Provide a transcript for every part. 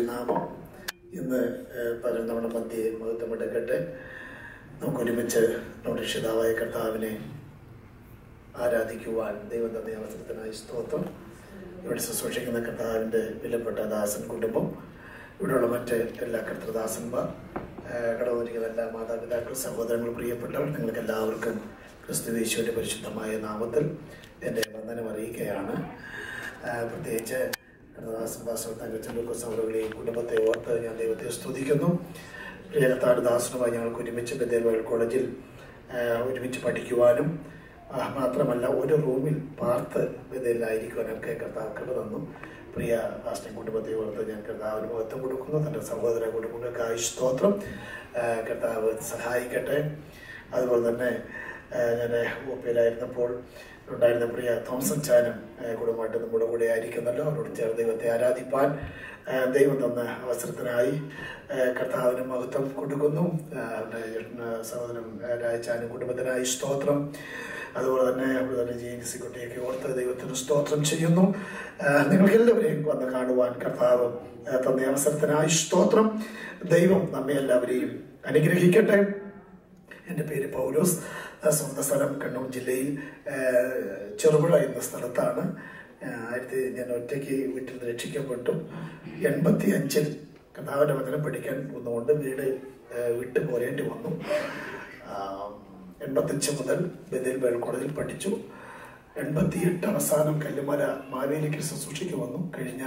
തിരുനാമം ഇന്ന് ഏഹ്, പകൽ നമ്മുടെ മധ്യയെ മഹത്വമെടുക്കട്ടെ നമുക്ക് ഒരുമിച്ച് നമ്മുടെ രക്ഷിതാവായ കർത്താവിനെ ആരാധിക്കുവാൻ ദൈവം തന്ന അവസരത്തിനായി സ്തോത്രം ഇവിടെ ശുശ്രൂഷിക്കുന്ന കർത്താവിൻ്റെ വിലപ്പെട്ട ദാസൻ കുടുംബം ഇവിടെയുള്ള മറ്റ് എല്ലാ കർത്തൃദാസന്മാർ ഏഹ്, കടവരിക്കുന്ന എല്ലാ മാതാപിതാക്കൾ സഹോദരങ്ങൾ പ്രിയപ്പെട്ടവർ നിങ്ങൾക്ക് എല്ലാവർക്കും ക്രിസ്തു യേശുവിൻ്റെ പരിശുദ്ധമായ നാമത്തിൽ എൻ്റെ വന്ദനം അറിയിക്കുകയാണ് ഏഹ്, പ്രത്യേകിച്ച് കർത്തദാസൻ ദാസൻ തങ്കച്ചൻ ലൂക്കോസ് അവരുടെയും കുടുംബത്തെ ഓർത്ത് ഞാൻ ദൈവത്തെ സ്തുതിക്കുന്നു പ്രിയകത്താട് ദാസനുമായി ഞങ്ങൾക്ക് ഒരുമിച്ച് ബദേൽ വയൽ കോളേജിൽ ഏഹ്, ഒരുമിച്ച് പഠിക്കുവാനും ആ, മാത്രമല്ല ഒരു റൂമിൽ പാർത്ത് ബദേലിലായിരിക്കുവാനൊക്കെ കർത്താവ് കൃപ തന്നു പ്രിയ ദാസനെ കുടുംബത്തെ ഓർത്ത് ഞാൻ കർത്താവിന് മഹത്വം കൊടുക്കുന്നു തൻ്റെ സഹോദര കുടുംബങ്ങൾക്കായി സ്തോത്രം ഏഹ്, കർത്താവ് സഹായിക്കട്ടെ അതുപോലെ തന്നെ ഏഹ്, ഞാൻ ഒപ്പിയിലായിരുന്നപ്പോൾ ഉണ്ടായിരുന്ന പ്രിയ തോമസൻ ചാനും ഏഹ്, കുടുംബമായിട്ട് നമ്മുടെ കൂടെ ആയിരിക്കുന്നല്ലോ അവരോട് ചേർന്ന് ദൈവത്തെ ആരാധിപ്പാൻ ഏഹ്, ദൈവം തന്ന അവസരത്തിനായി ഏഹ്, കർത്താവിന് മഹത്വം കൊടുക്കുന്നു ഏഹ്, അവരുടെ ഏഹ്, സഹോദരൻ ഏഹ്, രാജചാനും കുടുംബത്തിനായി സ്തോത്രം അതുപോലെ തന്നെ അവിടെ തന്നെ ജെ എൻ സി കുട്ടിയൊക്കെ ഓർത്ത് ദൈവത്തിന് സ്തോത്രം ചെയ്യുന്നു ഏഹ്, നിങ്ങൾക്ക് എല്ലാവരെയും വന്ന് കാണുവാൻ കർത്താവ് ഏഹ്, തന്ന അവസരത്തിനായി സ്തോത്രം ദൈവം നമ്മെ എല്ലാവരെയും അനുഗ്രഹിക്കട്ടെ എൻ്റെ പേര് പൗലോസ് ആ, സ്വന്തം സ്ഥലം കണ്ണൂർ ജില്ലയിൽ ആ, ചെറുപുഴ എന്ന സ്ഥലത്താണ് ആ, ആയിരത്തി ഞാൻ ഒറ്റയ്ക്ക് വീട്ടിൽ നിന്ന് രക്ഷിക്കപ്പെട്ടു എൺപത്തി അഞ്ചിൽ കഥാവിൻ്റെ വചനം പഠിക്കാൻ വന്നുകൊണ്ട് വീട് ആ, വിട്ടു പോരേണ്ടി വന്നു ആ, എൺപത്തഞ്ച് മുതൽ ബദേൽ ബൈബിൾ കോളേജിൽ പഠിച്ചു എൺപത്തിയെട്ട് അവസാനം കല്ലുമല മാവേലിക്ക് ശുശ്രൂഷയ്ക്ക് വന്നു കഴിഞ്ഞ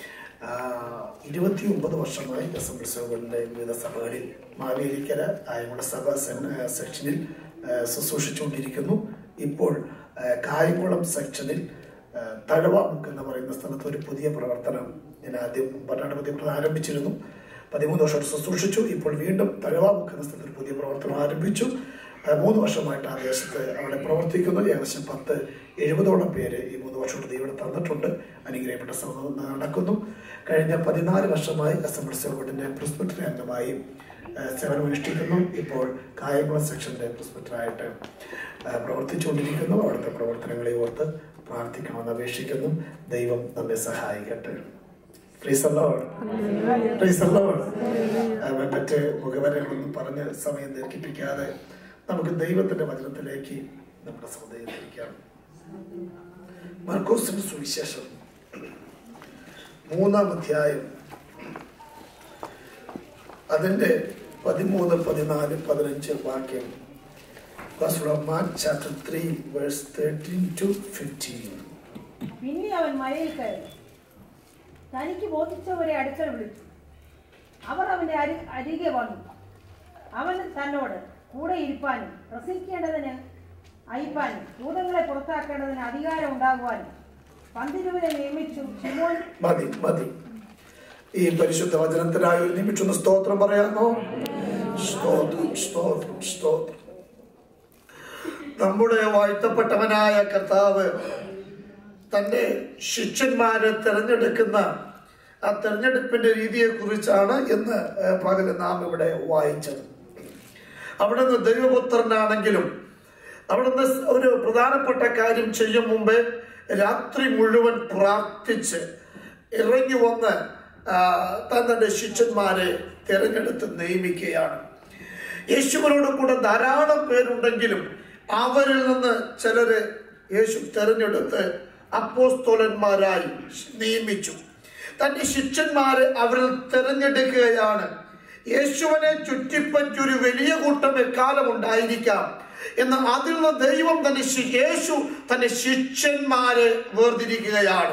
ആ, ഇരുപത്തി ഒമ്പത് വർഷമായി അസംബ്ലി സഭകളുടെ വിവിധ സഭകളിൽ മാവേലിക്കര ആയകുള സഭ സെൻ- ആ, സെക്ഷനിൽ ആ, ശുശ്രൂഷിച്ചുകൊണ്ടിരിക്കുന്നു ഇപ്പോൾ ആ, കായംകുളം സെക്ഷനിൽ ആ, തഴവാമുക്ക് എന്ന് പറയുന്ന സ്ഥലത്ത് ഒരു പുതിയ പ്രവർത്തനം ഞാൻ ആദ്യം ഭരണപതി ആരംഭിച്ചിരുന്നു പതിമൂന്ന് വർഷം ശുശ്രൂഷിച്ചു ഇപ്പോൾ വീണ്ടും തഴവാമുക്ക് എന്ന സ്ഥലത്ത് ഒരു പുതിയ പ്രവർത്തനം ആരംഭിച്ചു ആ, മൂന്ന് വർഷമായിട്ട് ആ ദേശത്ത് അവിടെ പ്രവർത്തിക്കുന്നു ഏകദേശം പത്ത് എഴുപതോളം പേര് ഈ മൂന്ന് വർഷം കൊണ്ട് ഇവിടെ തന്നിട്ടുണ്ട് അനുഗ്രഹപ്പെട്ട സമൂഹം നടക്കുന്നു കഴിഞ്ഞ പതിനാല് വർഷമായി അസംബ്ലി സഭയുടെ പ്രിസ്പെക്ടറി അംഗമായി ആ, സേവനമനുഷ്ഠിക്കുന്നു ഇപ്പോൾ കായംകുളം സെക്ഷന്റെ പ്രിസ്പെക്ടറായിട്ട് ആ, പ്രവർത്തിച്ചുകൊണ്ടിരിക്കുന്നു അവിടുത്തെ പ്രവർത്തനങ്ങളെ ഓർത്ത് പ്രാർത്ഥിക്കണമെന്ന് അപേക്ഷിക്കുന്നു ദൈവം നമ്മെ സഹായിക്കട്ടെ Praise the Lord. Praise the Lord. ആ, മറ്റ് മുഖവരങ്ങളൊന്നും പറഞ്ഞ് സമയം ദീർഘിപ്പിക്കാതെ നമുക്ക് ദൈവത്തിന്റെ വചനത്തിലേക്ക് നമ്മുടെ ശ്രദ്ധയെ തിരിക്കാം മർക്കോസിന്റെ സുവിശേഷം മൂന്നാം അധ്യായം അതിന്റെ പതിമൂന്ന് പതിനാല് പതിനഞ്ച് വാക്യം Mark chapter three verse thirteen to fifteen പിന്നെ അവൻ മലയിൽ കയറി തനിക്ക് ബോധിച്ചവരെ അടുക്കൽ വിളിച്ചു അവർ അവന്റെ അരി അരികെ വന്നു അവൻ തന്നോട് കൂടെ ഇരിപ്പാനും പ്രസംഗിക്കേണ്ടതിന് അയപ്പാനും ഭൂതങ്ങളെ പുറത്താക്കേണ്ടതിന് അധികാരം ഉണ്ടാകുവാനും പന്തിരുവരെ നിയമിച്ചു ശിമോൻ മതി മതി ഈ പരിശുദ്ധ വചനത്തിനായി ഒരു നിമിഷം ഒന്ന് സ്തോത്രം പറയാമോ സ്തോത്രം സ്തോത്രം സ്തോത്രം നമ്മുടെ വാഴ്ത്തപ്പെട്ടവനായ കർത്താവ് തന്റെ ശിഷ്യന്മാരെ തിരഞ്ഞെടുക്കുന്ന ആ തെരഞ്ഞെടുപ്പിന്റെ രീതിയെ കുറിച്ചാണ് ഇന്ന് ഏഹ്, പകല് നാം ഇവിടെ വായിച്ചത് അവിടുന്ന് ദൈവപുത്രനാണെങ്കിലും അവിടുന്ന് ഒരു പ്രധാനപ്പെട്ട കാര്യം ചെയ്യും മുമ്പേ രാത്രി മുഴുവൻ പ്രാർത്ഥിച്ച് ഇറങ്ങി വന്ന് ആ, താൻ തന്റെ ശിഷ്യന്മാരെ തിരഞ്ഞെടുത്ത് നിയമിക്കുകയാണ് യേശുവിനോട് കൂടെ ധാരാളം പേരുണ്ടെങ്കിലും അവരിൽ നിന്ന് ചിലരെ യേശു തെരഞ്ഞെടുത്ത് അപ്പോസ്തോലന്മാരായി നിയമിച്ചു തന്റെ ശിഷ്യന്മാരെ അവരിൽ തിരഞ്ഞെടുക്കുകയാണ് യേശുവിനെ ചുറ്റിപ്പറ്റി ഒരു വലിയ കൂട്ടം എക്കാലം ഉണ്ടായിരിക്കാം എന്നാൽ അതിൽ നിന്ന് ദൈവം തന്റെ ശി- യേശു തന്റെ ശിഷ്യന്മാരെ വേർതിരിക്കുകയാണ്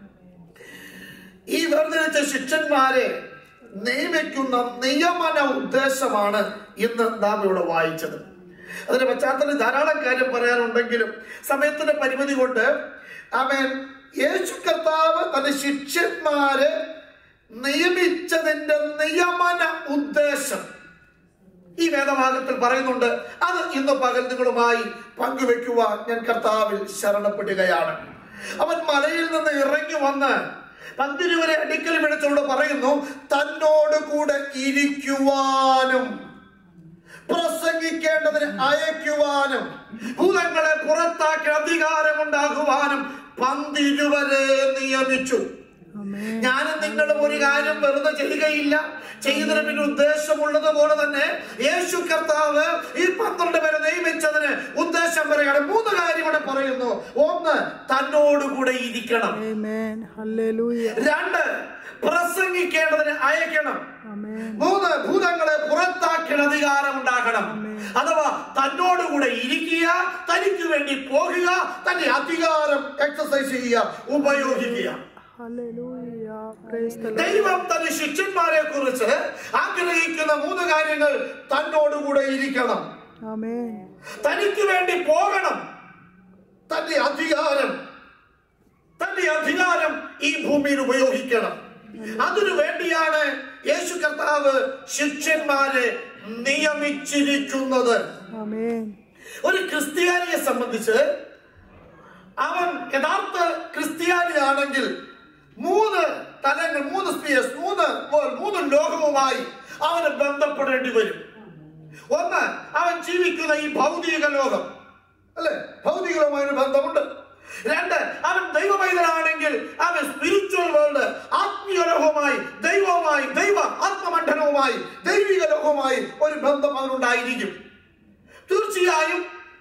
ഈ വേർതിരിച്ച ശിഷ്യന്മാരെ നിയമിക്കുന്ന നിയമന ഉദ്ദേശമാണ് ഇന്ന് നാം ഇവിടെ വായിച്ചത് അതിന്റെ പശ്ചാത്തലം ധാരാളം കാര്യം പറയാനുണ്ടെങ്കിലും സമയത്തിന്റെ പരിമിതി കൊണ്ട് അവൻ യേശു കർത്താവ് തന്റെ ശിഷ്യന്മാരെ നിയമിച്ചതിന്റെ നിയമന ഉദ്ദേശം ഈ വേദഭാഗത്തിൽ പറയുന്നുണ്ട് അത് ഇന്ന് പകൽ നിങ്ങളുമായി പങ്കുവെക്കുവാൻ ഞാൻ കർത്താവിൽ ശരണപ്പെടുകയാണ് അവൻ മലയിൽ നിന്ന് ഇറങ്ങി വന്ന് പന്തിരുവരെ അടുക്കൽ വിളിച്ചുകൊണ്ട് പറയുന്നു തന്നോട് കൂടെ ഇരിക്കുവാനും പ്രസംഗിക്കേണ്ടതിന് അയക്കുവാനും ഭൂതങ്ങളെ പുറത്താക്കി അധികാരമുണ്ടാകുവാനും പന്തിരുവരെ നിയമിച്ചു ഞാനും നിങ്ങളും ഒരു കാര്യം വെറുതെ ചെയ്യുകയില്ല ചെയ്യുന്നതിന് പിന്നെ ഉദ്ദേശമുള്ളത് പോലെ തന്നെ യേശു കർത്താവ് ഈ പന്ത്രണ്ട് പേരെ നിയമിച്ചതിന് ഉദ്ദേശം പറയുകയാണ് മൂന്ന് കാര്യം കൂടെ പറയുന്നു ഒന്ന് തന്നോടുകൂടെ ഇരിക്കണം Amen. Hallelujah. രണ്ട് പ്രസംഗിക്കേണ്ടതിന് അയക്കണം Amen. മൂന്ന് ഭൂതങ്ങളെ പുറത്താക്കിയ അധികാരം ഉണ്ടാകണം അഥവാ തന്നോടുകൂടെ ഇരിക്കുക തനിക്ക് വേണ്ടി പോകുക തന്റെ അധികാരം എക്സസൈസ് ചെയ്യുക ഉപയോഗിക്കുക Hallelujah. Praise the Lord. ദൈവം തന്റെ ശിഷ്യന്മാരെ കുറിച്ച് ആഗ്രഹിക്കുന്ന മൂന്ന് കാര്യങ്ങൾ തന്നോടുകൂടെ ഇരിക്കണം Amen. തനിക്ക് വേണ്ടി പോകണം തന്റെ അധികാരം തന്റെ അധികാരം ഈ ഭൂമിയിൽ ഉപയോഗിക്കണം അതിനു വേണ്ടിയാണ് യേശു കർത്താവ് ശിഷ്യന്മാരെ നിയമിച്ചിരിക്കുന്നത് Amen. ഒരു ക്രിസ്ത്യാനിയെ സംബന്ധിച്ച് അവൻ യഥാർത്ഥ ക്രിസ്ത്യാനിയാണെങ്കിൽ മൂന്ന് തലങ്ങൾ മൂന്ന് സ്പീയേഴ്സ് മൂന്ന് world, മൂന്ന് ലോകവുമായി അവന് ബന്ധപ്പെടേണ്ടി വരും ഒന്ന് അവൻ ജീവിക്കുന്ന ഈ ഭൗതിക ലോകം അല്ലെ ഭൗതികവുമായി ഒരു ബന്ധമുണ്ട് രണ്ട് അവൻ ദൈവമൈതനാണെങ്കിൽ അവൻ സ്പിരിച്വൽ വേൾഡ് ആത്മീയ ലോകവുമായി ദൈവവുമായി ദൈവ ആത്മമണ്ഡലവുമായി ദൈവിക ലോകവുമായി ഒരു ബന്ധം അവനുണ്ടായിരിക്കും തീർച്ചയായും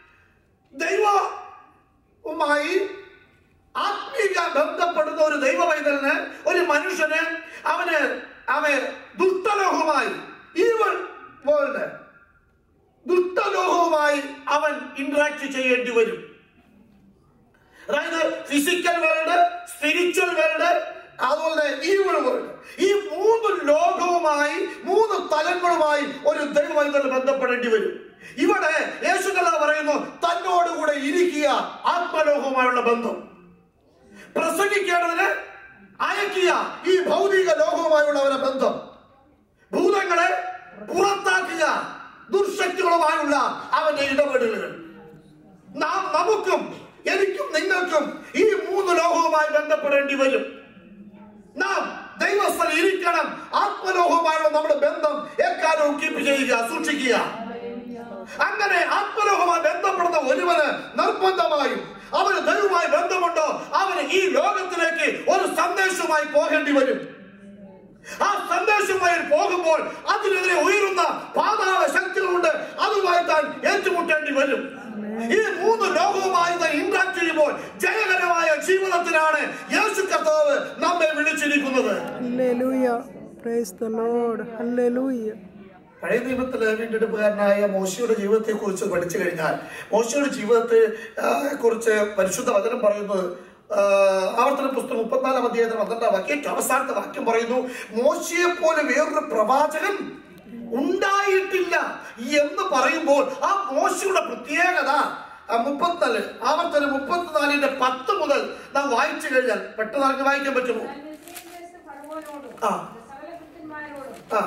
ദൈവവുമായി ആത്മീക ബന്ധപ്പെടുന്ന ഒരു ദൈവവൈതലിന് ഒരു മനുഷ്യന് അവന് അവന് ദുഷ്ടലോകവുമായി ഈവൾ വേൾഡ് ദുഷ്ടലോകവുമായി അവൻ ഇന്ററാക്ട് ചെയ്യേണ്ടി വരും അതായത് ഫിസിക്കൽ വേൾഡ് സ്പിരിച്വൽ വേൾഡ് അതുപോലെ ഈവൾ വേൾഡ് ഈ മൂന്ന് ലോകവുമായി മൂന്ന് തലങ്ങളുമായി ഒരു ദൈവവൈതൽ ബന്ധപ്പെടേണ്ടി വരും ഇവിടെ യേശുകഥ പറയുന്നു തന്നോടുകൂടെ ഇരിക്കുക ആത്മലോകവുമായുള്ള ബന്ധം പ്രസംഗിക്കേണ്ടതിന് അയക്കുക ഈ ഭൗതിക ലോകവുമായുള്ള അവരുടെ ബന്ധം ഭൂതങ്ങളെ പുറത്താക്കുക ദുർശക്തികളുമായുള്ള അവന്റെ ഇടപെടലുകൾ നാം നമുക്കും എനിക്കും നിങ്ങൾക്കും ഈ മൂന്ന് ലോകവുമായി ബന്ധപ്പെടേണ്ടി വരും നാം ദൈവസ്ഥൽ ഇരിക്കണം ആത്മലോകവുമായുള്ള നമ്മുടെ ബന്ധം എക്കാലവും കീപ്പ് ചെയ്യുക സൂക്ഷിക്കുക അങ്ങനെ ആത്മലോകവുമായി ബന്ധപ്പെടുന്ന ഒരുവന് നിർബന്ധമായും അവന് ദൈവവുമായി ബന്ധമുണ്ടോ അവന് ഈ ലോകത്തിലേക്ക് ഒരു സന്ദേശവുമായി പോകേണ്ടി വരും ആ സന്ദേശവുമായി പോകുമ്പോൾ അതിനെതിരെ ഉയരുന്ന പാതാള ശക്തികളുണ്ട് അതുമായി താൻ ഏറ്റുമുട്ടേണ്ടി വരും ഈ മൂന്ന് ലോകവുമായി താൻ ഇന്ററാക്ട് ചെയ്യുമ്പോൾ ജയകരമായ ജീവിതത്തിനാണ് യേശു കർത്താവ് നമ്മെ വിളിച്ചിരിക്കുന്നത് Hallelujah. Praise the Lord. Hallelujah. പഴയ നിയമത്തിലെ വീണ്ടെടുപ്പുകാരനായ മോശയുടെ ജീവിതത്തെ കുറിച്ച് പഠിച്ചു കഴിഞ്ഞാൽ മോശയുടെ ജീവിതത്തെ ആ, കുറിച്ച് പരിശുദ്ധ വചനം പറയുന്നത് ആ, ആവർത്തന പുസ്തകം മുപ്പത്തിനാലാം അധ്യായത്തിന് പന്ത്രണ്ടാം വാക്യം ഏറ്റവും അവസാനത്തെ വാക്യം പറയുന്നു മോശയെ പോലെ വേറൊരു പ്രവാചകൻ ഉണ്ടായിട്ടില്ല എന്ന് പറയുമ്പോൾ ആ മോശയുടെ പ്രത്യേകത ആ മുപ്പത്തിനാല് ആവർത്തനം മുപ്പത്തിനാലിന്റെ പത്ത് മുതൽ നാം വായിച്ചു കഴിഞ്ഞാൽ പെട്ടെന്ന് നമുക്ക് വായിക്കാൻ പറ്റുമോ ആ. ആ.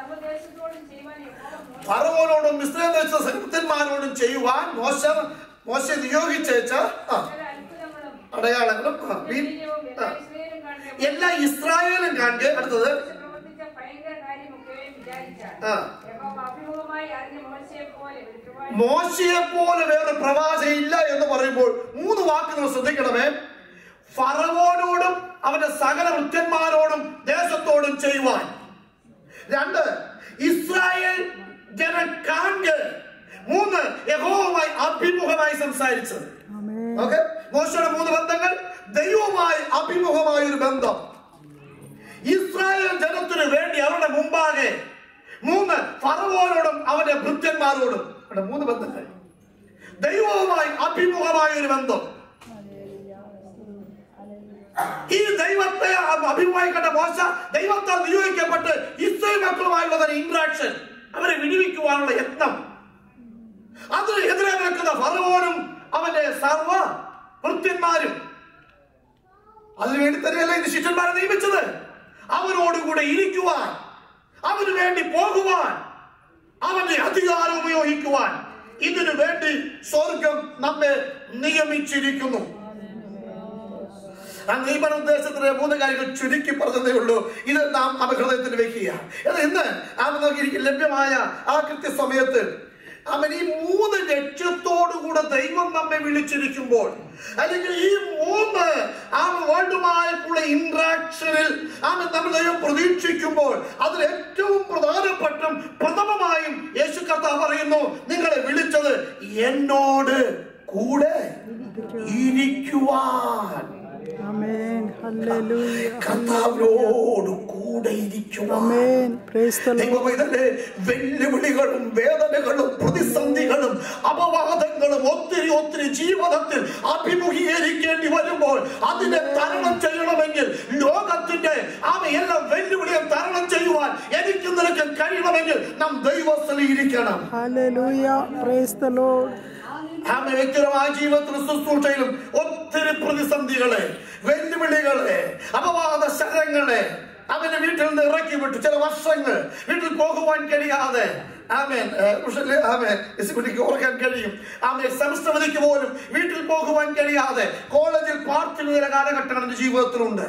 ഫറവോനോടും മിശ്രം ദേശ സൈന്യന്മാരോടും ചെയ്യുവാൻ മോശ മോശ നിയോഗിച്ചേച്ച ആ, അടയാളങ്ങളും ആ, വീ- ആ. എല്ലാ ഇസ്രായേലും കാണുക അടുത്തത് ആ. മോശയെ പോലെ വേറെ പ്രവാചകൻ ഇല്ല എന്ന് പറയുമ്പോൾ മൂന്ന് വാക്ക് നമ്മൾ ശ്രദ്ധിക്കണമേ ഫറവോനോടും അവന്റെ സകല വൃത്യന്മാരോടും ദേശത്തോടും ചെയ്യുവാൻ രണ്ട് ഇസ്രായേൽ ജന കാണുക മൂന്ന് യഹോവുമായി അഭിമുഖമായി സംസാരിച്ചത് Amen. ഓക്കെ മോശയുടെ മൂന്ന് ബന്ധങ്ങൾ ദൈവവുമായി അഭിമുഖമായ ഒരു ബന്ധം ഇസ്രായേൽ ജനത്തിന് വേണ്ടി അവരുടെ മുമ്പാകെ മൂന്ന് ഫറവോനോടും അവന്റെ ഭൃത്യന്മാരോടും അവിടെ മൂന്ന് ബന്ധങ്ങൾ ദൈവവുമായി അഭിമുഖമായ ഒരു ബന്ധം ഈ ദൈവത്തെ അഭിമുഖമായി കണ്ട മോശ ദൈവത്താൽ നിയോഗിക്കപ്പെട്ട് ഇസ്രായേൽ മക്കളുമായുള്ള ഇന്ററാക്ഷൻ അവരെ വിടിവിക്കുവാനുള്ള യത്നം അതിന് എതിരെ നിൽക്കുന്ന ഫറവോനും അവന്റെ സർവ വൃത്യന്മാരും അതിനുവേണ്ടി തന്നെയല്ല ഇത് ശിഷ്യന്മാരെ നിയമിച്ചത് അവരോടുകൂടെ ഇരിക്കുവാൻ അവന് വേണ്ടി പോകുവാൻ അവന്റെ അധികാരം ഉപയോഗിക്കുവാൻ ഇതിനു വേണ്ടി സ്വർഗം നമ്മെ നിയമിച്ചിരിക്കുന്നു ആ നിയമന ഉദ്ദേശത്തിന് മൂന്ന് കാര്യങ്ങൾ ചുരുക്കി പറഞ്ഞതേ ഉള്ളൂ ഇത് നാം നമ്മുടെ ഹൃദയത്തിൽ വെക്കുക എന്നാൽ ഇന്ന് ആ നമുക്ക് ലഭ്യമായ ആ കൃത്യസമയത്ത് അവൻ ഈ മൂന്ന് ലക്ഷ്യത്തോടുകൂടെ ദൈവം നമ്മെ വിളിച്ചിരിക്കുമ്പോൾ അല്ലെങ്കിൽ ഈ മൂന്ന് ആ വേൾഡുമായിട്ടുള്ള ഇന്ററാക്ഷനിൽ അവൻ നമ്മൾ ദൈവം പ്രതീക്ഷിക്കുമ്പോൾ അതിൽ ഏറ്റവും പ്രധാനപ്പെട്ടും പ്രഥമമായും യേശു കർത്താവ് പറയുന്നു നിങ്ങളെ വിളിച്ചത് എന്നോട് കൂടെ ഇരിക്കുവാൻ ആമേൻ ഹല്ലേലൂയ കർത്താവിനോട് കൂടെ ഇരിക്കുവാൻ ആമേൻ പ്രൈസ് ദ ലോർഡ് ദൈവമൈതലെ വെല്ലുവിളികളും വേദനകളും പ്രതിസന്ധികളും അപവാദങ്ങളും ഒത്തിരി ഒത്തിരി ജീവിതത്തിൽ അഭിമുഖീകരിക്കേണ്ടി വരുമ്പോൾ അതിനെ തരണം ചെയ്യണമെങ്കിൽ ലോകത്തിന്റെ അവയെല്ലാം വെല്ലുവിളിയെ തരണം ചെയ്യുവാൻ എനിക്ക് നിനക്ക് കഴിയണമെങ്കിൽ നാം ദൈവസ്ഥലിൽ ഇരിക്കണം ഹല്ലേലൂയ പ്രൈസ് ദ ലോർഡ് ആമേ വ്യക്തിപരമായ ജീവിതത്തിൽ ശുശ്രൂഷയിലും ഒത്തിരി പ്രതിസന്ധികളെ വെല്ലുവിളികളെ അപവാദ ശരങ്ങളെ അവന്റെ വീട്ടിൽ നിന്ന് ഇറക്കി വിട്ടു ചില വർഷങ്ങൾ വീട്ടിൽ പോകുവാൻ കഴിയാതെ ആമേൻ ഏഹ്, ഉഷല് ആമേൻ ഇസ്കുട്ടിക്ക് ഓർക്കാൻ കഴിയും ആമേൻ സംസ്ഥവതിക്ക് പോലും വീട്ടിൽ പോകുവാൻ കഴിയാതെ കോളേജിൽ പാർട്ടി ചില കാലഘട്ടങ്ങൾ എന്റെ ജീവിതത്തിലുണ്ട്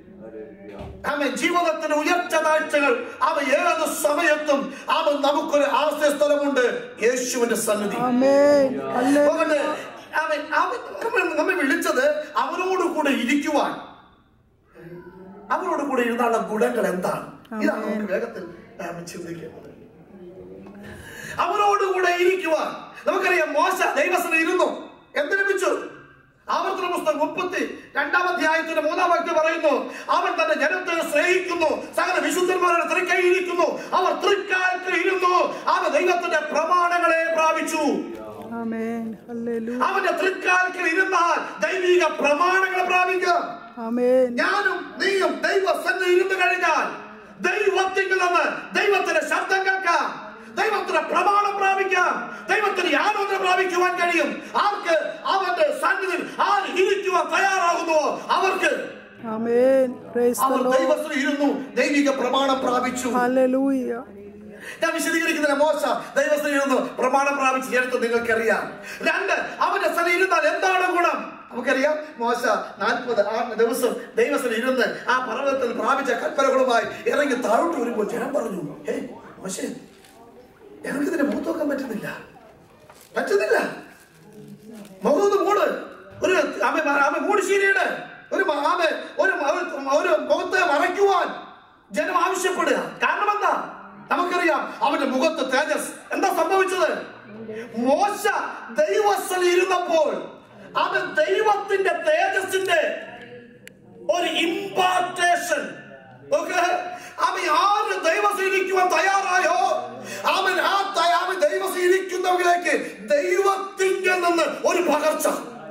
ആമേൻ ജീവിതത്തിന്റെ ഉയർച്ച താഴ്ചകൾ അവ ഏത് സമയത്തും അവൻ നമുക്കൊരു ആശ്രയ സ്ഥലമുണ്ട് യേശുവിന്റെ സന്നിധി ആമേൻ ഹല്ലേലൂയ അതുകൊണ്ട് അവൻ അവൻ നമ്മൾ- നമ്മെ വിളിച്ചത് അവനോട് കൂടെ ഇരിക്കുവാൻ അവനോട് കൂടെ ഇരുന്നുള്ള ഗുണങ്ങൾ എന്താണ് ഇതാണ് നമുക്ക് വേഗത്തിൽ നാം ചിന്തിക്കേണ്ടത് അവനോട് കൂടെ ഇരിക്കുവാൻ നമുക്കറിയാം മോശ ദൈവസ്ഥന് ഇരുന്നു എന്ത് ലഭിച്ചു ആവർത്തന പുസ്തകം മുപ്പത്തി രണ്ടാം അധ്യായത്തിന്റെ മൂന്നാം വാക്യം പറയുന്നു അവൻ തന്റെ ജനത്തെ സ്നേഹിക്കുന്നു സകല വിശുദ്ധന്മാരുടെ തൃക്കൈയിരിക്കുന്നു അവർ തൃക്കാലത്തിൽ ഇരുന്നു അവൻ ദൈവത്തിന്റെ പ്രമാണങ്ങളെ പ്രാപിച്ചു ആമേൻ ഹല്ലേലൂയ അവന്റെ തൃക്കാലത്തിൽ ഇരുന്നാൽ ദൈവിക പ്രമാണങ്ങൾ പ്രാപിക്കാം ആമേൻ ഞാനും നീയും ദൈവസന്നിധി ഇരുന്ന് കഴിഞ്ഞാൽ ദൈവത്തിൽ നിന്ന് ദൈവത്തിന്റെ ശബ്ദം കേൾക്കാം ദൈവത്തിന്റെ പ്രമാണം പ്രാപിക്കാം ദൈവത്തിന് ആലോചന പ്രാപിക്കുവാൻ കഴിയും ആർക്ക് അവന്റെ സന്നിധിയിൽ ആര് ഇരിക്കുവാൻ തയ്യാറാകുന്നുവോ അവർക്ക് ആമേൻ പ്രൈസ് ദ അവർ ലോർഡ് ദൈവത്തിൽ ഇരുന്നു ദൈവിക പ്രമാണം പ്രാപിച്ചു ഹല്ലേലൂയ ഞാൻ വിശദീകരിക്കുന്നില്ല മോശ ദൈവസ്ഥ ഇരുന്നു പ്രമാണം പ്രാപിച്ച് ചേർത്ത് നിങ്ങൾക്കറിയാം രണ്ട് അവന്റെ സ്ഥലം ഇരുന്നാൽ എന്താണ് ഗുണം നമുക്കറിയാം മോശ നാൽപ്പത് ആ ദിവസം ദൈവസ്ഥ ഇരുന്ന് ആ പർവ്വതത്തിൽ പ്രാപിച്ച കൽപ്പനകളുമായി ഇറങ്ങി താഴോട്ട് വരുമ്പോൾ ജനം പറഞ്ഞു ഏ മോശേ ഞങ്ങൾക്ക് ഇതിനെ മൂത്തോക്കാൻ പറ്റുന്നില്ല പറ്റുന്നില്ല മുഖത്ത് മൂട് ഒരു ആമ ആമ മൂട് ശീലയുടെ ഒരു മ- ആമ ഒരു മ- ഒരു- ഒരു മുഖത്തെ മറയ്ക്കുവാൻ ജനം ആവശ്യപ്പെടുക കാരണം എന്താ നമുക്കറിയാം അവന്റെ മുഖത്ത് തേജസ് എന്താ സംഭവിച്ചത് മോശ ദൈവസ്ഥൽ ഇരുന്നപ്പോൾ അവൻ ദൈവത്തിന്റെ തേജസിന്റെ ഒരു ഇമ്പാർട്ടേഷൻ ഓക്കെ അവൻ ആര് ദൈവസീനിക്കുവാൻ തയ്യാറായോ അവൻ ആ ത- അവൻ ദൈവസീനിക്കുന്നവരിലേക്ക് ദൈവത്തിന്റെ നിന്ന് ഒരു പകർച്ച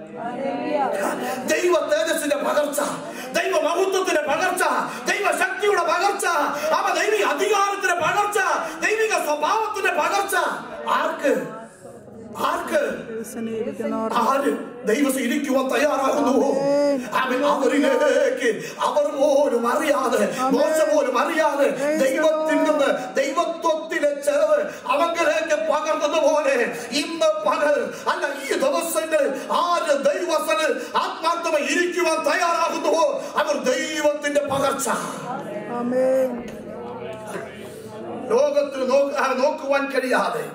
ദൈവ തേജസ്സിന്റെ പകർച്ച ദൈവ മഹത്വത്തിന്റെ പകർച്ച ദൈവ ശക്തിയുടെ പകർച്ച അവ ദൈവിക അധികാരത്തിന്റെ പകർച്ച ദൈവിക സ്വഭാവത്തിന്റെ പകർച്ച ആർക്ക് ആർക്ക് സ്നേഹിക്കുന്നവർ ആര് ദൈവം ഇരിക്കുവാൻ തയ്യാറാകുന്നുവോ അവൻ അവരിലേക്ക് അവർ പോലും അറിയാതെ മോശ പോലും അറിയാതെ ദൈവത്തിൽ നിന്ന് ദൈവത്വത്തിലെ ചെലവ് അവങ്കിലേക്ക് പകർന്നതുപോലെ ഇന്ന് പകൽ അല്ല ഈ ദിവസങ്ങളിൽ ആര് ദൈവസന് ആത്മാർത്ഥമായി ഇരിക്കുവാൻ തയ്യാറാകുന്നുവോ അവർ ദൈവത്തിന്റെ പകർച്ച ആമേൻ ലോകത്തിന് നോക്ക- ആ, നോക്കുവാൻ കഴിയാതെ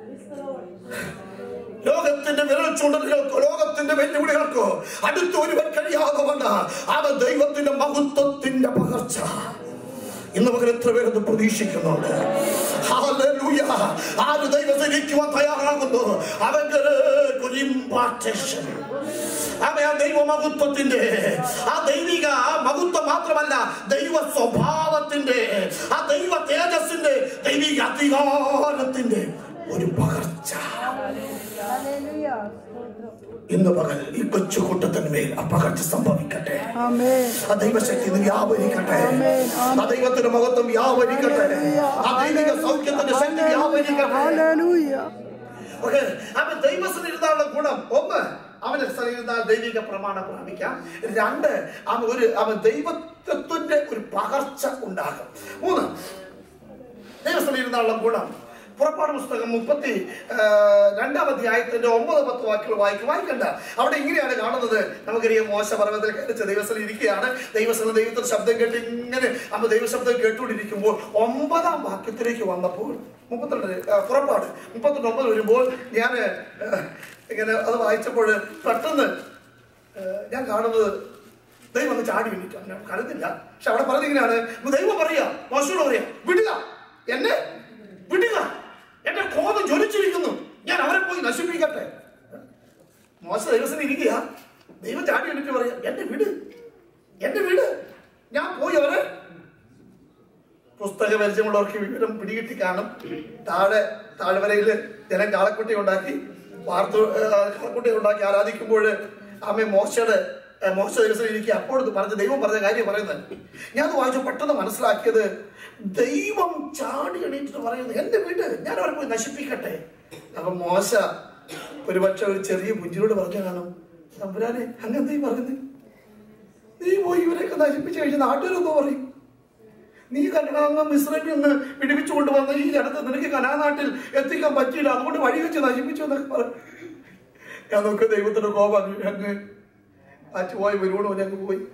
ലോകത്തിന്റെ വിരൽ ചൂണ്ടലുകൾക്കോ ലോകത്തിന്റെ വെല്ലുവിളികൾക്കോ അടുത്ത് ഒരുവൻ കഴിയാതെ വന്ന അവൻ ദൈവത്തിന്റെ മഹത്വത്തിന്റെ പകർച്ച ഇന്ന് മകൻ എത്ര പേരത് പ്രതീക്ഷിക്കുന്നുണ്ട് ഹല്ലേലൂയ. ആര് ദൈവത്തിരിക്കുവാൻ തയ്യാറാകുന്നു അവന്റെ ഒരു ഇമ്പാർട്ടേഷൻ അവൻ ആ ദൈവ മഹത്വത്തിന്റെ ആ ദൈവിക ആ മഹത്വം മാത്രമല്ല ദൈവ സ്വഭാവത്തിന്റെ ആ ദൈവ തേജസ്സിന്റെ ദൈവിക അധികാരത്തിന്റെ ഒരു പകർച്ച ഇന്ന് പകൽ ഈ കൊച്ചു കൂട്ടത്തിന്മേൽ ആ പകർച്ച സംഭവിക്കട്ടെ ആമേൻ ആ ദൈവശക്തി ഇത് വ്യാപരിക്കട്ടെ ആ ദൈവത്തിന്റെ മഹത്വം വ്യാപരിക്കട്ടെ ആ ദൈവിക സൗഖ്യത്തിന്റെ ശക്തി വ്യാപരിക്കട്ടെ ഹല്ലേലൂയ ഓക്കെ അവൻ ദൈവത്തിന് ഇരുന്നാലുള്ള ഗുണം ഒന്ന് അവന്റെ സ്ഥലം ഇരുന്നാൽ ദൈവിക പ്രമാണം പ്രാപിക്കാം രണ്ട് അവൻ ഒരു അവൻ ദൈവത്വത്തിന്റെ ഒരു പകർച്ച ഉണ്ടാകും മൂന്ന് ദൈവസ്ഥലം ഇരുന്നുള്ള ഗുണം പുറപ്പാട് പുസ്തകം മുപ്പത്തി ആ, രണ്ടാം അധ്യായത്തിന്റെ ഒമ്പത് പത്ത് വാക്കുകൾ വായിക്കും വായിക്കണ്ട അവിടെ ഇങ്ങനെയാണ് കാണുന്നത് നമുക്കറിയാം മോശ പർവ്വതത്തിൽ കയറിച്ച് ദൈവസ്ഥലം ഇരിക്കുകയാണ് ദൈവസ്ഥലം ദൈവത്തിന്റെ ശബ്ദം കേട്ട് ഇങ്ങനെ അമ്മ ദൈവശബ്ദം കേട്ടുകൊണ്ടിരിക്കുമ്പോൾ ഒമ്പതാം വാക്യത്തിലേക്ക് വന്നപ്പോൾ മുപ്പത്തിരണ്ട് ആ, പുറപ്പാട് മുപ്പത്തിരണ്ട് ഒമ്പത് വരുമ്പോൾ ഞാൻ ഇങ്ങനെ അത് വായിച്ചപ്പോൾ പെട്ടെന്ന് ആ, ഞാൻ കാണുന്നത് ദൈവം ഒന്ന് ചാടി വേണ്ടിട്ട് ഞാൻ കരുതില്ല പക്ഷെ അവിടെ പറഞ്ഞിങ്ങനെയാണ് ദൈവം പറയാ മോശയോട് പറയാ വിടുക എന്നെ വിടുക എന്റെ കോപം ജ്വലിച്ചിരിക്കുന്നു ഞാൻ അവരെ പോയി നശിപ്പിക്കട്ടെ മോശ ദൈവത്തിന് ഇരിക്കുക ദൈവം ചാടി വേണ്ടിട്ട് പറയാ എന്നെ വിട് എന്റെ വീട് ഞാൻ പോയി അവരെ പുസ്തക പരിചയമുള്ളവർക്ക് വിവരം പിടികിട്ടി കാണും താഴെ താഴ്വരയിൽ ജനം കാളക്കുട്ടി ഉണ്ടാക്കി വാർത്തു കാളക്കുട്ടി ഉണ്ടാക്കി ആരാധിക്കുമ്പോൾ അമ്മ മോശയുടെ ഏ, മോശ ദിവസം ഇരിക്കുക അപ്പോഴത് പറഞ്ഞ ദൈവം പറഞ്ഞ കാര്യം പറയുന്നത് ഞാൻ അത് വായിച്ചു പെട്ടെന്ന് മനസ്സിലാക്കിയത് ദൈവം ചാടി എണീറ്റിട്ട് പറയുന്നത് എന്റെ വീട് ഞാൻ അവരെ പോയി നശിപ്പിക്കട്ടെ അപ്പൊ മോശ ഒരുപക്ഷെ ഒരു ചെറിയ കുഞ്ഞിനോട് പറഞ്ഞു കാണും തമ്പുരാനെ അങ്ങനത്തെ പറയുന്നത് നീ പോയി ഇവരെയൊക്കെ നശിപ്പിച്ചു കഴിഞ്ഞ നാട്ടുകാരെന്തോ പറയും നീ കനകാങ്ങ മിശ്രമിൽ നിന്ന് പിടിപ്പിച്ചു കൊണ്ടുവന്ന ഈ ജനത്തെ നിനക്ക് കനാനാട്ടിൽ എത്തിക്കാൻ പറ്റിയില്ല അതുകൊണ്ട് വഴി വെച്ച് നശിപ്പിച്ചു എന്നൊക്കെ പറയും ഞാൻ നോക്ക് ദൈവത്തിന്റെ കോപം അങ്ങ് അങ്ങ് അച്ചു പോയി വരുവോട് പോലെ അങ്ങ് പോയി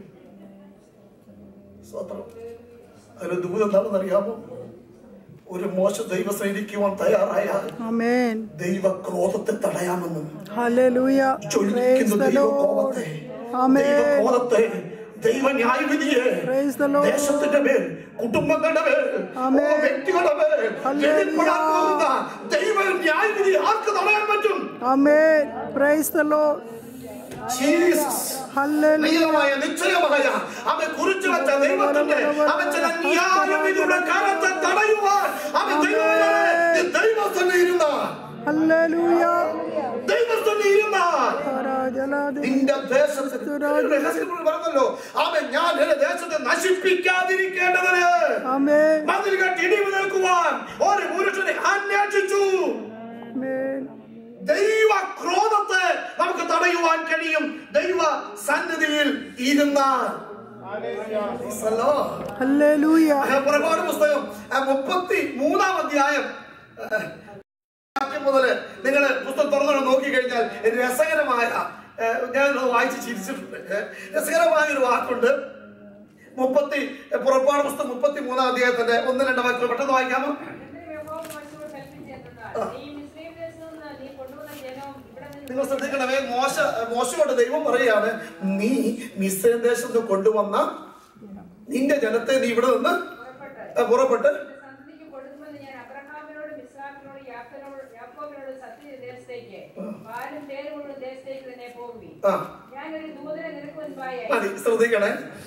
സ്വത്രം അതിന് ദൂരം എന്താണെന്ന് അറിയാമോ ഒരു മോശ ദൈവ സൈനിക്കുവാൻ തയ്യാറായാൽ Amen. ദൈവ ക്രോധത്തെ തടയാമെന്ന് Hallelujah. Praise ജ്വലിക്കുന്ന the Lord. ദൈവകോപത്തെ Amen. ദൈവകോപത്തെ ദൈവ ന്യായവിധിയെ Praise the Lord. ദേശത്തിന്റെ മേൽ കുടുംബങ്ങളുടെ മേൽ Amen. ഓ വ്യക്തികളുടെ മേൽ Hallelujah. വെളിപ്പെടാൻ പോകുന്ന ദൈവ ന്യായവിധി ആർക്ക് തടയാൻ പറ്റും Amen. Praise the Lord. Jesus Hallelujah. നിയമമായ നിശ്ചയമായ അവൻ കുറിച്ചു വെച്ച ദൈവത്തിന്റെ അവൻ ചില ന്യായവിധിയുടെ കാലത്തെ തടയുവാൻ അവൻ ദൈവമേ, നീ ദൈവസ്ഥനെ ഇരുന്ന Hallelujah. ദൈവസ്ഥനെ ഇരുന്ന Harajalade. നിന്റെ ദേശത്തിന് രഹസ്യങ്ങൾ പറഞ്ഞല്ലോ അവൻ ഞാൻ എന്റെ ദേശത്തെ നശിപ്പിക്കാതിരിക്കേണ്ടതിന് Amen. മതിൽ കെട്ടി ഇടിവ് നിൽക്കുവാൻ ഒരു പുരുഷനെ അന്വേഷിച്ചു Amen. ദൈവ ക്രോധത്തെ നമുക്ക് തടയുവാൻ കഴിയും ദൈവ സന്നിധിയിൽ ഇരുന്നാൽ Praise the Lord. Hallelujah. ആ, പുറപ്പാട് പുസ്തകം ആ, മുപ്പത്തി മൂന്നാം അധ്യായം ആ, വാക്യം മുതല് നിങ്ങൾ പുസ്തകം തുറന്നു നോക്കിക്കഴിഞ്ഞാൽ രസകരമായ ആ, ഞാൻ അത് വായിച്ച് ചിരിച്ചിട്ടുണ്ട് ഏ, രസകരമായ ഒരു വാക്കുണ്ട് മുപ്പത്തി പുറപ്പാട് പുസ്തകം മുപ്പത്തി മൂന്നാം അധ്യായത്തിന്റെ ഒന്ന് രണ്ട് വാക്കുകൾ പെട്ടെന്ന് വായിക്കാമോ എന്നിട്ട് യഹോവ മോശയോട് കൽപ്പിച്ചെന്തെന്നാൽ, നീ മിസ്രയീം ദേശത്തു നിന്ന് നീ കൊണ്ടുവന്ന ജനം ഇവിടെ നിന്ന് നിങ്ങൾ ശ്രദ്ധിക്കണമേ മോശ മോശയോട് ദൈവം പറയുകയാണ് നീ മിസ്രൈം ദേശത്ത് കൊണ്ടുവന്ന നിന്റെ ജനത്തെ നീ ഇവിടെ നിന്ന് പുറപ്പെട്ട് ആ, പുറപ്പെട്ട് നിന്റെ സന്തതിക്ക് കൊടുക്കുമെന്ന് ഞാൻ അബ്രഹാമിനോടും ഇസ്ഹാക്കിനോടും യാക്കോബിനോടും യാക്കോബിനോടും സത്യ ദേശത്തേക്ക് പാലും തേനുമുള്ള ദേശത്തേക്ക് തന്നെ പോകുവി ആ ഞാനൊരു ദൂതനെ നിനക്ക് മുൻപായി മതി ശ്രദ്ധിക്കണേ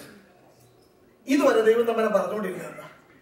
ഇതുവരെ ദൈവം നമ്മളെ പറഞ്ഞുകൊണ്ടിരിക്കുകയാണ്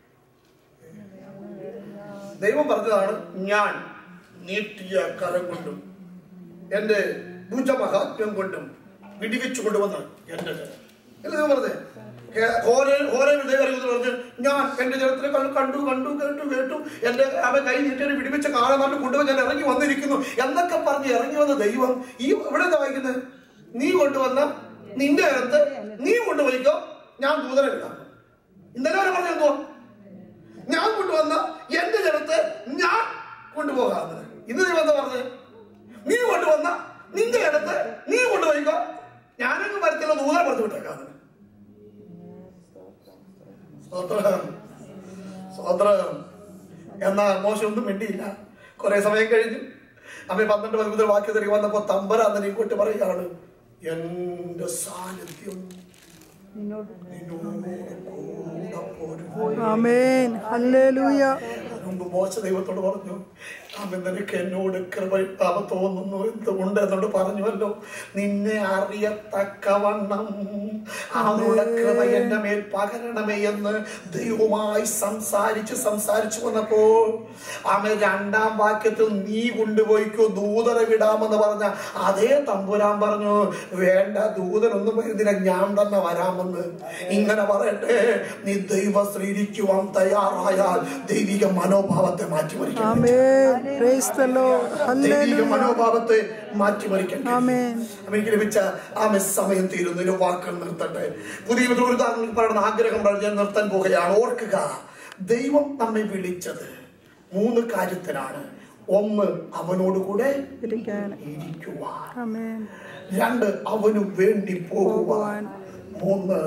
ദൈവം പറഞ്ഞതാണ് ഞാൻ നീട്ടിയ കരം കൊണ്ടും എന്റെ ഭുജമഹാത്മ്യം കൊണ്ടും വിടിവെച്ചു കൊണ്ടുവന്ന എന്റെ ജനം അല്ലേ ദൈവം പറഞ്ഞേ ഹേ- ഹോരേ- ഹോരേൽ ദൈവം അറിയുന്നത് പറഞ്ഞ് ഞാൻ എന്റെ ജനത്തിനെ കണ്ടു കണ്ടു കണ്ടു കേട്ടു കേട്ടു എന്റെ അവൻ കൈ നീട്ടിയ വിടിവെച്ച കാളനാട്ട് കൊണ്ടുപോയി ഞാൻ ഇറങ്ങി വന്നിരിക്കുന്നു എന്നൊക്കെ പറഞ്ഞ് ഇറങ്ങി വന്ന ദൈവം ഈ ഇവിടെ എന്താ വായിക്കുന്നത് നീ കൊണ്ടുവന്ന നിന്റെ ജനത്ത് നീ കൊണ്ടുപോയിക്കോ ഞാൻ ദൂതനെ വിടാം ഇന്നലെ വരെ പറഞ്ഞ എന്തോ ഞാൻ കൊണ്ടുവന്ന എന്റെ ജനത്തെ ഞാൻ കൊണ്ടുപോകാമെന്ന് ഇന്ന് ദൈവം എന്താ പറഞ്ഞത് നീ കൊണ്ടുവന്ന നിന്റെ ജനത്തെ നീ കൊണ്ടുപോയിക്കോ ഞാനങ്ങ് വരത്തില്ല ദൂരെ പറഞ്ഞു വിട്ടേക്കാന്ന് സ്വത്രം സ്വത്രം എന്നാ മോശം ഒന്നും മിണ്ടിയില്ല കുറെ സമയം കഴിഞ്ഞു അമ്മ പന്ത്രണ്ട് പതിമൂന്ന് വാക്യം തിരികെ വന്നപ്പോ തമ്പര അന്ന് ഇങ്ങോട്ട് പറയുകയാണ് എന്റെ സാന്നിധ്യം നിന്നോട് കൂടെ പോരും Amen. Hallelujah. മുമ്പ് മോശ ദൈവത്തോട് പറഞ്ഞു അവൻ നിനക്ക് എന്നോട് കൃപ തോന്നുന്നു എന്തുകൊണ്ട് എന്നോട് പറഞ്ഞുവല്ലോ നിന്നെ അറിയത്തക്കവണ്ണം അവളുടെ കൃപ എന്റെ മേൽ പകരണമേ എന്ന് ദൈവവുമായി സംസാരിച്ച് സംസാരിച്ചു വന്നപ്പോൾ അവൻ രണ്ടാം വാക്യത്തിൽ നീ കൊണ്ടുപോയിക്കോ ദൂതനെ വിടാമെന്ന് പറഞ്ഞ അതേ തമ്പുരാൻ പറഞ്ഞു വേണ്ട ദൂതനൊന്നും വരുന്നില്ല ഞാൻ തന്നെ വരാമെന്ന് ഇങ്ങനെ പറയട്ടെ നീ ദൈവ ശ്രീരിക്കുവാൻ തയ്യാറായാൽ ദൈവിക മനോഭാവത്തെ മാറ്റിമറിക്കണം Amen. Praise the Lord. ദൈവിക Hallelujah. മനോഭാവത്തെ മാറ്റിമറിക്കണം Amen. എനിക്ക് ലഭിച്ച ആമെ സമയം തീരുന്നു ഒരു വാക്കുകൾ നിർത്തട്ടെ പുതിയ ഒരു ഉദാഹരണം പറയുന്ന ആഗ്രഹം പറഞ്ഞ് ഞാൻ നിർത്താൻ പോകുകയാണ് ഓർക്കുക ദൈവം നമ്മെ വിളിച്ചത് മൂന്ന് കാര്യത്തിനാണ് ഒന്ന് അവനോടുകൂടെ ഇരിക്കാൻ. ഇരിക്കുവാൻ Amen. രണ്ട് അവന് വേണ്ടി പോകുവാൻ മൂന്ന്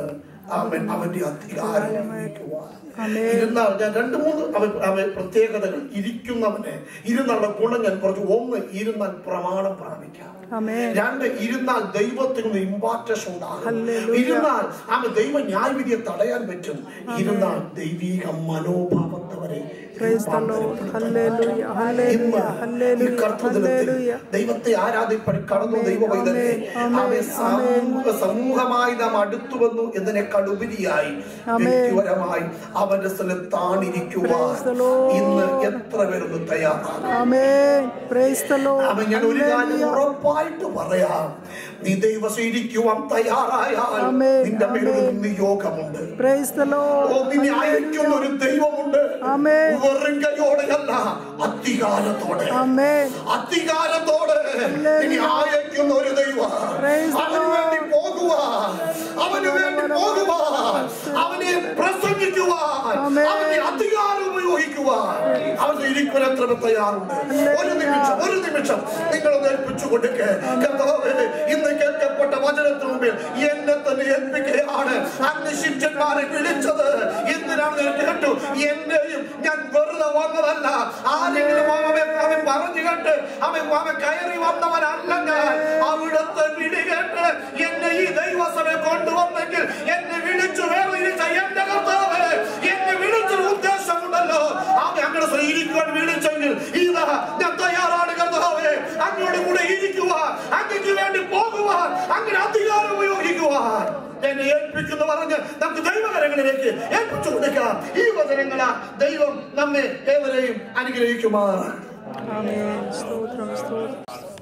അവൻ അവന്റെ അധികാരം ഉപയോഗിക്കുവാൻ ആമേൻ. ഇരുന്നാൽ ഞാൻ രണ്ട് മൂന്ന് അവൻ അവൻ പ്രത്യേകതകൾ ഇരിക്കുന്നവന് ഇരുന്നുള്ള ഗുണം ഞാൻ പറഞ്ഞു ഒന്ന് ഇരുന്നാൽ പ്രമാണം പ്രാപിക്കാം ആമേൻ രണ്ട് ഇരുന്നാൽ ദൈവത്തിൽ നിന്ന് ഇമ്പാർട്ടേഷൻ ഉണ്ടാകും ഹല്ലേലൂയ. ഇരുന്നാൽ ആമ ദൈവ ന്യായവിധിയെ തടയാൻ പറ്റും ഇരുന്നാൽ ദൈവിക മനോഭാവത്തെ വരെ Praise the Lord. Hallelujah. Hallelujah. ഇന്ന് ഈ Hallelujah. കർത്തൃദിനത്തിൽ Hallelujah. ദൈവത്തെ ആരാധിപ്പടി കടന്നു ദൈവ പൈതലെ ആമേൻ. അവയെ ആമേൻ. സമൂഹ സമൂഹമായി നാം അടുത്തു വന്നു എന്നതിനേക്കാളുപരിയായി ആമേൻ. വ്യക്തിപരമായി അവന്റെ സ്ഥലത്ത് താണിരിക്കുവാൻ Praise the Lord. ഇന്ന് എത്ര പേരൊന്ന് തയ്യാറാണ് Amen. Praise the Lord. അവൻ ഞാൻ ഒരു കാര്യം Hallelujah. ഉറപ്പായിട്ട് പറയാം നീ ദൈവം സ്വീകരിക്കുവാൻ തയ്യാറായാൽ ആമേൻ. നിന്റെ മേലൊരു ആമേൻ. നിയോഗമുണ്ട് Praise the Lord. ഓ നിന്നെ അയക്കുന്ന ഒരു ദൈവമുണ്ട് ആമേൻ. വെറും കൈയോടെയല്ല അധികാരത്തോടെ Amen. അധികാരത്തോടെ ഇനി അയക്കുന്ന ഒരു ദൈവം Praise the അവന് വേണ്ടി പോകുവാൻ അവന് വേണ്ടി പോകുവാൻ അവനെ പ്രസംഗിക്കുവാൻ Amen. അവന്റെ അധികാരം ഉപയോഗിക്കുവാൻ അവന്റെ ഇരിക്കുവാൻ എത്ര പേർ തയ്യാറുണ്ട് ഒരു നിമിഷം ഒരു നിമിഷം നിങ്ങൾ ഏൽപ്പിച്ചു കൊടുക്ക കർത്താവേ ഇന്ന് കേൾക്കപ്പെട്ട വചനത്തിന് മുമ്പിൽ എന്നെ തന്നെ ഏൽപ്പിക്കുകയാണ് അന്ന് ശിഷ്യന്മാരെ വിളിച്ചത് എന്തിനാണ് ഞാൻ കേട്ടു എന്നെയും ഞാൻ വെറുതെ വന്നതല്ല ആരെങ്കിലും അവൻ അവൻ പറഞ്ഞു കേട്ട് അവൻ അവൻ കയറി വന്നവനല്ല ഞാൻ അവിടുത്തെ വിളി കേട്ട് എന്നെ ഈ ദൈവസഭ കൊണ്ടുവന്നെങ്കിൽ എന്നെ വിളിച്ചു വേർതിരിച്ച എന്റെ കർത്താവ് എന്നെ വിളിച്ചൊരു ഉദ്ദേശമുണ്ടല്ലോ അവൻ അങ്ങനെ സ്വീകരിക്കുവാൻ വിളിച്ചെങ്കിൽ ഇതാ ഞാൻ തയ്യാറാണ് കർത്താവേ അങ്ങോട്ട് കൂടെ ഇരിക്കുവാൻ അങ്ങക്ക് വേണ്ടി പോകുവാൻ അങ്ങനെ അധികാരം ഉപയോഗിക്കുവാൻ എന്നെ ഏൽപ്പിക്കുന്നു പറഞ്ഞ് നമുക്ക് ദൈവകരങ്ങളിലേക്ക് ഏൽപ്പിച്ചു കൊടുക്കാം ഈ വചനങ്ങളാ ദൈവം നമ്മെ ഏവരെയും അനുഗ്രഹിക്കുമാർ Amen. സ്തോത്രം സ്തോത്രം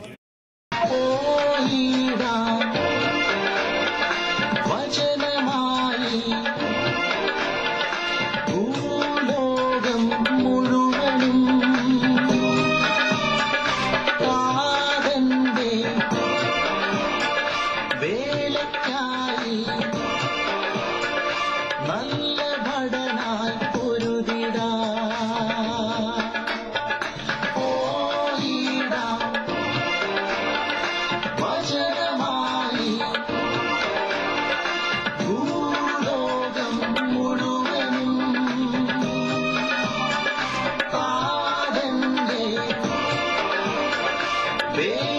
വചനമായി ഭൂലോകം മുഴുവനും കാതന്റെ വേലയ്ക്കായി നല്ല ഭടനായി പൊരുതിടാ ഓയിടാം വചനമായി ഭൂലോകം മുഴുവനും കാതന്റെ വേലയ്ക്കായി